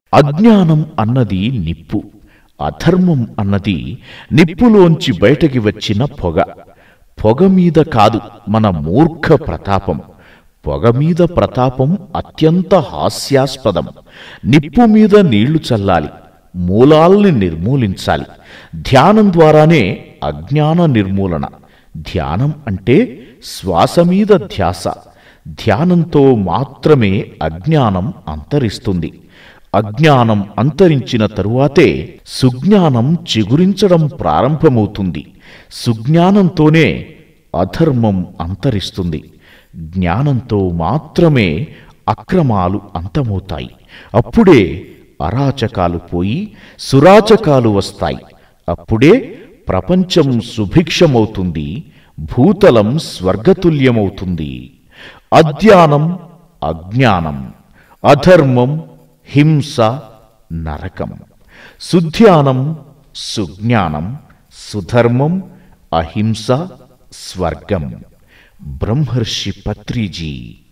అజ్ఞానం అన్నది నిప్పు అధర్మం అన్నది నిప్పులోంచి బయటకి వచ్చిన పొగ పొగ మీద కాదు మన మూర్ఖ ప్రతాపం పొగ మీద ప్రతాపం అత్యంత హాస్యాస్పదం నిప్పు మీద నీళ్లు చల్లాలి మూలాల్ని నిర్మూలించాలి ధ్యానం ద్వారానే అజ్ఞాన నిర్మూలన ధ్యానం అంటే శ్వాస మీద ధ్యాస ధ్యానంతో మాత్రమే అజ్ఞానం అంతరిస్తుంది అజ్ఞానం అంతరించిన తరువాతే సుజ్ఞానం చిగురించడం ప్రారంభమవుతుంది సుజ్ఞానంతోనే అధర్మం అంతరిస్తుంది జ్ఞానంతో మాత్రమే అక్రమాలు అంతమవుతాయి అప్పుడే అరాచకాలు పోయి సురాచకాలు వస్తాయి అప్పుడే ప్రపంచం సుభిక్షమవుతుంది భూతలం స్వర్గతుల్యమవుతుంది అజ్ఞానం అజ్ఞానం అధర్మం హింస నరకం సుధ్యానం సుజ్ఞానం సుధర్మం అహింస స్వర్గం బ్రహ్మర్షి పత్రిజీ